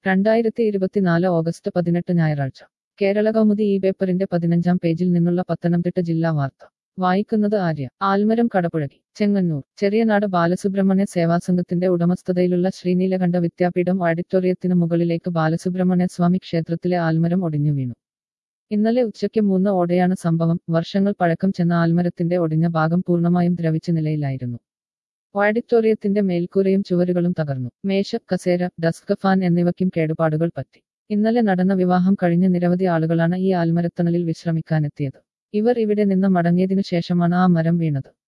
രണ്ടായിരത്തി ഇരുപത്തിനാല് ഓഗസ്റ്റ് പതിനെട്ട് ഞായറാഴ്ച കേരള കൗമുദി ഈ പേപ്പറിന്റെ പതിനഞ്ചാം പേജിൽ നിന്നുള്ള പത്തനംതിട്ട ജില്ലാ വാർത്ത വായിക്കുന്നത് ആര്യ ആൽമരം കടപുഴകി ചെങ്ങന്നൂർ ചെറിയനാട് ബാലസുബ്രഹ്മണ്യ സേവാസംഘത്തിന്റെ ഉടമസ്ഥതയിലുള്ള ശ്രീനീലകണ്ഠ വിദ്യാപീഠം ഓഡിറ്റോറിയത്തിന് മുകളിലേക്ക് ബാലസുബ്രഹ്മണ്യ സ്വാമി ക്ഷേത്രത്തിലെ ആൽമരം ഒടിഞ്ഞു വീണു ഇന്നലെ ഉച്ചയ്ക്ക് മൂന്ന് ഓടെയാണ് സംഭവം വർഷങ്ങൾ പഴക്കം ചെന്ന ആൽമരത്തിന്റെ ഒടിഞ്ഞ ഭാഗം പൂർണ്ണമായും ദ്രവിച്ച നിലയിലായിരുന്നു ഓഡിറ്റോറിയത്തിന്റെ മേൽക്കൂരയും ചുവരുകളും തകർന്നു മേശ കസേര ഡസ്ക് ഫാൻ എന്നിവയ്ക്കും കേടുപാടുകൾ പറ്റി ഇന്നലെ നടന്ന വിവാഹം കഴിഞ്ഞ നിരവധി ആളുകളാണ് ഈ ആൽമരത്തണലിൽ വിശ്രമിക്കാനെത്തിയത് ഇവർ ഇവിടെ നിന്ന് മടങ്ങിയതിനു ശേഷമാണ് ആ മരം വീണത്